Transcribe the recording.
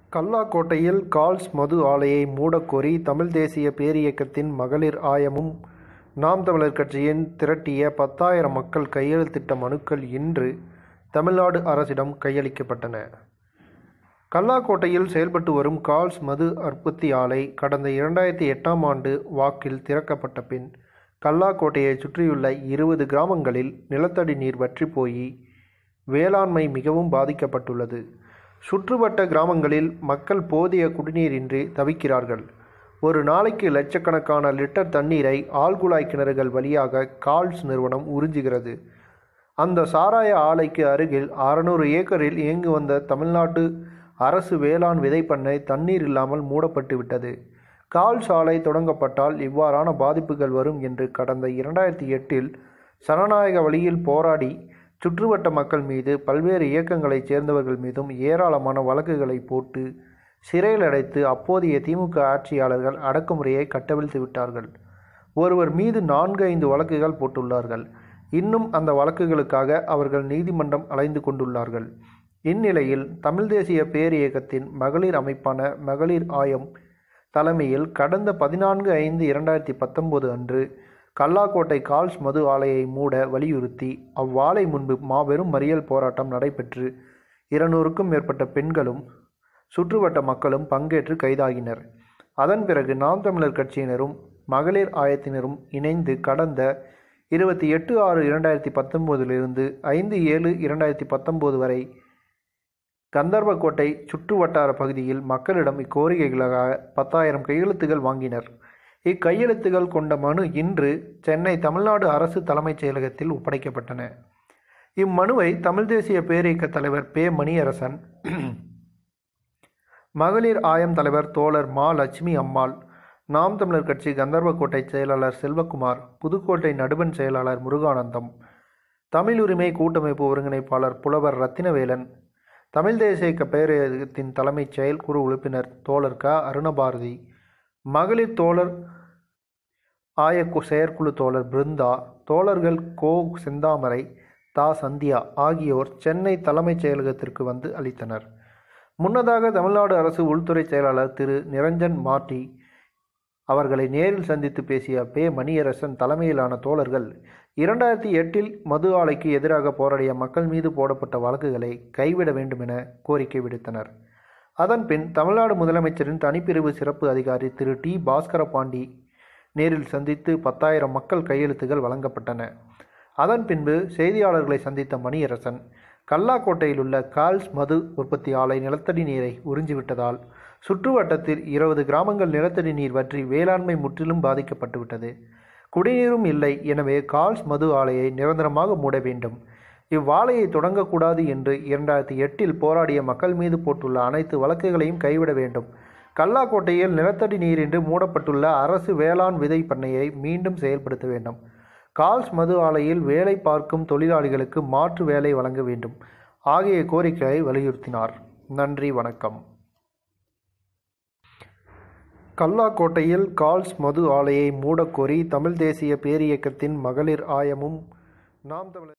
கல்லாக்கோட்டையில் calls மது ஆலையை மூடக்கோரி தமிழ் தேசிய பேரியக்கத்தின் மகளிர் ஆயமும் நாம் தமிழர் கட்சியின் திரட்டிய பத்தாயிரம் மக்கள் கையெழுத்திட்ட மனுக்கள் இன்று தமிழ்நாடு அரசிடம் கையளிக்கப்பட்டன. கல்லாக்கோட்டையில் செயல்பட்டு வரும் கால்ஸ் மது உற்பத்தி ஆலை கடந்த இரண்டாயிரத்து எட்டாம் ஆண்டு வாக்கில் திறக்கப்பட்ட பின் கல்லாக்கோட்டையைச் சுற்றியுள்ள இருபது கிராமங்களில் நிலத்தடி நீர் வற்றிப் போய் வேளாண்மை மிகவும் பாதிக்கப்பட்டுள்ளது. சுற்றுவட்ட கிராமங்களில் மக்கள் போதிய குடிநீரின்றி தவிக்கிறார்கள். ஒரு நாளைக்கு லட்சக்கணக்கான லிட்டர் தண்ணீரை ஆழ்குழாய் கிணறுகள் வழியாக கால்ஸ் நிறுவனம் உறிஞ்சுகிறது. அந்த சாராய ஆலைக்கு அருகில் அறுநூறு ஏக்கரில் இயங்கி வந்த தமிழ்நாடு அரசு வேளாண் விதைப்பண்ணை தண்ணீர் இல்லாமல் மூடப்பட்டு விட்டது. கால்ஸ் ஆலை தொடங்கப்பட்டால் இவ்வாறான பாதிப்புகள் வரும் என்று கடந்த இரண்டாயிரத்து எட்டில் ஜனநாயக வழியில் போராடி சுற்றுவட்ட மக்கள் மீது பல்வேறு இயக்கங்களைச் சேர்ந்தவர்கள் மீதும் ஏராளமான வழக்குகளை போட்டு சிறையில் அடைத்து அப்போதைய திமுக ஆட்சியாளர்கள் அடக்குமுறையை கட்டவிழ்த்து விட்டார்கள். ஒருவர் மீது நான்கு ஐந்து வழக்குகள் போட்டுள்ளார்கள். இன்னும் அந்த வழக்குகளுக்காக அவர்கள் நீதிமன்றம் அலைந்து கொண்டுள்ளார்கள். இந்நிலையில் தமிழ் தேசிய பேரியக்கத்தின் மகளிர் அமைப்பான மகளிர் ஆயம் தலைமையில் கடந்த பதினான்கு ஐந்து இரண்டாயிரத்து பத்தொன்பது அன்று கல்லாக்கோட்டை கால்ஸ் மது ஆலையை மூட வலியுறுத்தி அவ்வாலை முன்பு மாபெரும் மறியல் போராட்டம் நடைபெற்று இருநூறுக்கும் மேற்பட்ட பெண்களும் சுற்றுவட்ட மக்களும் பங்கேற்று கைதாகினர். அதன் பிறகு நாம் தமிழர் கட்சியினரும் மகளிர் ஆயத்தினரும் இணைந்து கடந்த இருபத்தி எட்டு ஆறு இரண்டாயிரத்து பத்தொன்பதிலிருந்து ஐந்து ஏழு இரண்டாயிரத்து பத்தொன்பது வரை கந்தர்வக்கோட்டை சுற்றுவட்டார பகுதியில் மக்களிடம் இக்கோரிக்கைகளுக்காக பத்தாயிரம் கையெழுத்துகள் வாங்கினர். இக்கையெழுத்துகள் கொண்ட மனு இன்று சென்னை தமிழ்நாடு அரசு தலைமைச் செயலகத்தில் ஒப்படைக்கப்பட்டன. இம்மனுவை தமிழ் தேசிய பேரியக்க தலைவர் பெ. மணியரசன், மகளிர் ஆயம் தலைவர் தோழர் மா. லட்சுமி அம்மாள், நாம் தமிழர் கட்சி கந்தர்வக்கோட்டை செயலாளர் செல்வக்குமார், புதுக்கோட்டை நடுவண் செயலாளர் முருகானந்தம், தமிழுரிமை கூட்டமைப்பு ஒருங்கிணைப்பாளர் புலவர் ரத்தினவேலன், தமிழ் தேசிய பேரியக்கத்தின் தலைமைச் செயற்குழு உறுப்பினர் தோழர் க. அருணபாரதி, மகளிர் தோழர் ஆய செயற்குழு தோழர் பிருந்தா, தோழர்கள் கோ. செந்தாமரை, தா. சந்தியா ஆகியோர் சென்னை தலைமைச் செயலகத்திற்கு வந்து அளித்தனர். முன்னதாக தமிழ்நாடு அரசு உள்துறை செயலாளர் திரு. நிரஞ்சன் மார்டி அவர்களை நேரில் சந்தித்து பேசிய பெ. மணியரசன் தலைமையிலான தோழர்கள் இரண்டாயிரத்து எட்டில் மது ஆலைக்கு எதிராக போராடிய மக்கள் மீது போடப்பட்ட வழக்குகளை கைவிட வேண்டுமென கோரிக்கை விடுத்தனர். அதன்பின் தமிழ்நாடு முதலமைச்சரின் தனிப்பிரிவு சிறப்பு அதிகாரி திரு. டி. பாஸ்கரபாண்டி நேரில் சந்தித்து பத்தாயிரம் மக்கள் கையெழுத்துகள் வழங்கப்பட்டன. அதன் பின்பு செய்தியாளர்களை சந்தித்த மணியரசன், கல்லாக்கோட்டையிலுள்ள கால்ஸ் மது உற்பத்தி ஆலை நிலத்தடி நீரை உறிஞ்சிவிட்டதால் சுற்றுவட்டத்தில் இருபது கிராமங்கள் நிலத்தடி நீர் வற்றி வேளாண்மை முற்றிலும் பாதிக்கப்பட்டு விட்டது. குடிநீரும் இல்லை. எனவே கால்ஸ் மது ஆலையை நிரந்தரமாக மூட வேண்டும். இவ்வாலையை தொடங்கக்கூடாது என்று இரண்டாயிரத்து எட்டில் போராடிய மக்கள் மீது போட்டுள்ள அனைத்து வழக்குகளையும் கைவிட வேண்டும். கல்லாக்கோட்டையில் நிலத்தடி நீரின்றி மூடப்பட்டுள்ள அரசு வேளாண் விதை பண்ணையை மீண்டும் செயல்படுத்த வேண்டும். கால்ஸ் மது ஆலையில் வேலை பார்க்கும் தொழிலாளிகளுக்கு மாற்று வேலை வழங்க வேண்டும் ஆகிய கோரிக்கைகளை வலியுறுத்தினார். நன்றி வணக்கம். கல்லாக்கோட்டையில் கால்ஸ் மது ஆலையை மூடக்கோரி தமிழ் தேசிய பேரியக்கத்தின் மகளிர் ஆயமும், நாம் தமிழர்